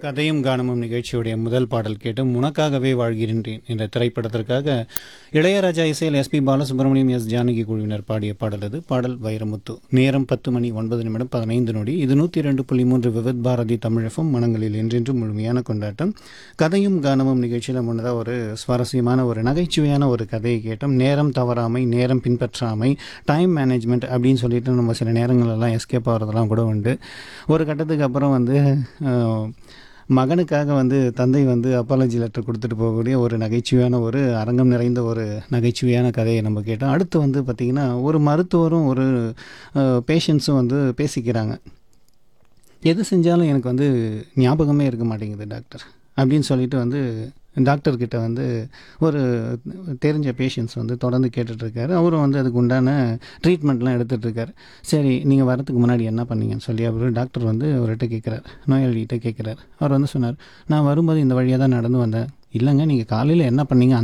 கதையும் கானமும் நிகழ்ச்சியுடைய முதல் பாடல் கேட்டும் உனக்காகவே வாழ்கின்றேன் என்ற திரைப்படத்திற்காக இளையராஜா இசையில் எஸ்பி பாலசுப்ரமணியம் எஸ் ஜானகி குழுவினர் பாடிய பாடல் அது பாடல் வைரமுத்து நேரம் பத்து மணி ஒன்பது நிமிடம் பதினைந்து நொடி இது நூற்றி ரெண்டு புள்ளி மூன்று விவித் பாரதி தமிழகம் மனங்களில் என்றென்றும் முழுமையான கொண்டாட்டம் கதையும் கானமும் நிகழ்ச்சியில் முன்னதாக ஒரு சுவாரஸ்யமான ஒரு நகைச்சுவையான ஒரு கதையை கேட்டோம் நேரம் தவறாமை நேரம் பின்பற்றாமை டைம் மேனேஜ்மெண்ட் அப்படின்னு சொல்லிட்டு நம்ம சில நேரங்களெல்லாம் எஸ்கேப் ஆகிறதெல்லாம் கூட உண்டு ஒரு கட்டத்துக்கு அப்புறம் வந்து அஹ், மகனுக்காக வந்து தந்தை வந்து அப்பாலஜி லெட்டர் கொடுத்துட்டு போகக்கூடிய ஒரு நகைச்சுவையான ஒரு அரங்கம் நிறைந்த ஒரு நகைச்சுவையான கதையை நம்ம கேட்டோம் அடுத்து வந்து பார்த்திங்கன்னா ஒரு மருத்துவரும் ஒரு பேஷண்ட்ஸும் வந்து பேசிக்கிறாங்க எது செஞ்சாலும் எனக்கு வந்து ஞாபகமே இருக்க மாட்டேங்குது டாக்டர் அப்படின்னு சொல்லிட்டு வந்து டாக்டர்கிட்ட வந்து ஒரு தெரிஞ்ச பேஷண்ட்ஸ் வந்து தொடர்ந்து கேட்டுட்ருக்காரு அவரும் வந்து அதுக்கு உண்டான ட்ரீட்மெண்ட்லாம் எடுத்துகிட்ருக்காரு சரி நீங்கள் வரதுக்கு முன்னாடி என்ன பண்ணீங்கன்னு சொல்லி அவர் டாக்டர் வந்து அவர்கிட்ட கேட்குறாரு நோயாளிகிட்ட கேட்குறாரு அவர் வந்து சொன்னார் நான் வரும்போது இந்த வழியாக தான் நடந்து வந்தேன் இல்லைங்க நீங்கள் காலையில் என்ன பண்ணீங்க